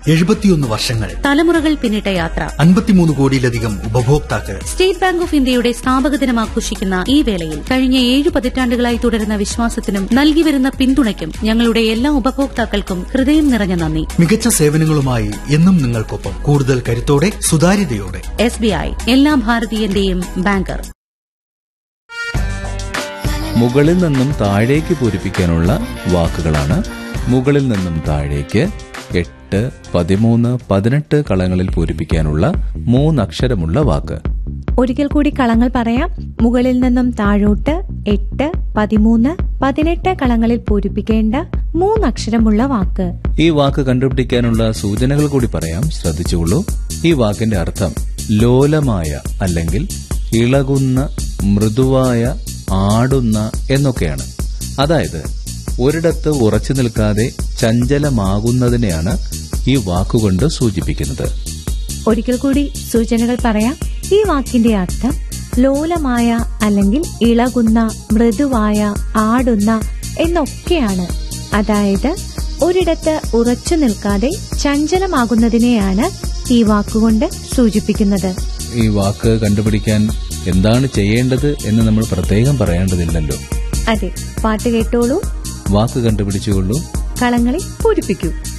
എഴുപത്തിയൊന്ന് വർഷങ്ങൾ തലമുറകൾ പിന്നിട്ട യാത്ര അൻപത്തിമൂന്ന് കോടിയിലധികം ഉപഭോക്താക്കൾ സ്റ്റേറ്റ് ബാങ്ക് ഓഫ് ഇന്ത്യയുടെ സ്ഥാപക ദിനം ആഘോഷിക്കുന്ന ഈ വേളയിൽ കഴിഞ്ഞ ഏഴ് പതിറ്റാണ്ടുകളായി തുടരുന്ന വിശ്വാസത്തിനും നൽകിവരുന്ന പിന്തുണയ്ക്കും ഞങ്ങളുടെ എല്ലാ ഉപഭോക്താക്കൾക്കും ഹൃദയം നിറഞ്ഞ നന്ദി മികച്ച സേവനങ്ങളുമായി എന്നും നിങ്ങൾക്കൊപ്പം കൂടുതൽ കരുത്തോടെ സുതാര്യതയോടെ എസ് ബി ഐ എല്ലാ ഭാരതീയന്റെയും ബാങ്കർ മുകളിൽ നിന്നും താഴേക്ക് പൂരിപ്പിക്കാനുള്ള വാക്കുകളാണ് മുകളിൽ നിന്നും താഴേക്ക് എട്ട് പതിമൂന്ന് പതിനെട്ട് കളങ്ങളിൽ പൂരിപ്പിക്കാനുള്ള മൂന്നക്ഷരമുള്ള വാക്ക് ഒരിക്കൽ കൂടി കളങ്ങൾ പറയാം മുകളിൽ നിന്നും താഴോട്ട് എട്ട് പതിമൂന്ന് പതിനെട്ട് കളങ്ങളിൽ പൂരിപ്പിക്കേണ്ട മൂന്നക്ഷരമുള്ള വാക്ക് ഈ വാക്ക് കണ്ടുപിടിക്കാനുള്ള സൂചനകൾ കൂടി പറയാം ശ്രദ്ധിച്ചുകൊള്ളൂ ഈ വാക്കിന്റെ അർത്ഥം ലോലമായ അല്ലെങ്കിൽ ഇളകുന്ന മൃദുവായ ആടുന്ന എന്നൊക്കെയാണ് അതായത് ഒരിടത്ത് ഉറച്ചു നിൽക്കാതെ ചഞ്ചലമാകുന്നതിനെയാണ് ഈ വാക്കുകൊണ്ട് സൂചിപ്പിക്കുന്നത് ഒരിക്കൽ കൂടി സൂചനകൾ പറയാം ഈ വാക്കിന്റെ അർത്ഥം ലോലമായ അല്ലെങ്കിൽ ഇളകുന്ന മൃദുവായ ആടുന്ന എന്നൊക്കെയാണ് അതായത് ഒരിടത്ത് ഉറച്ചു നിൽക്കാതെ ചഞ്ചലമാകുന്നതിനെയാണ് ഈ വാക്കുകൊണ്ട് സൂചിപ്പിക്കുന്നത് ഈ വാക്ക് കണ്ടുപിടിക്കാൻ എന്താണ് ചെയ്യേണ്ടത് എന്ന് നമ്മൾ പ്രത്യേകം പറയേണ്ടതില്ലല്ലോ അതെ പാട്ട് കേട്ടോളൂ വാക്ക് കണ്ടുപിടിച്ചുകൊള്ളൂ കളങ്ങളിൽ പൂരിപ്പിക്കൂ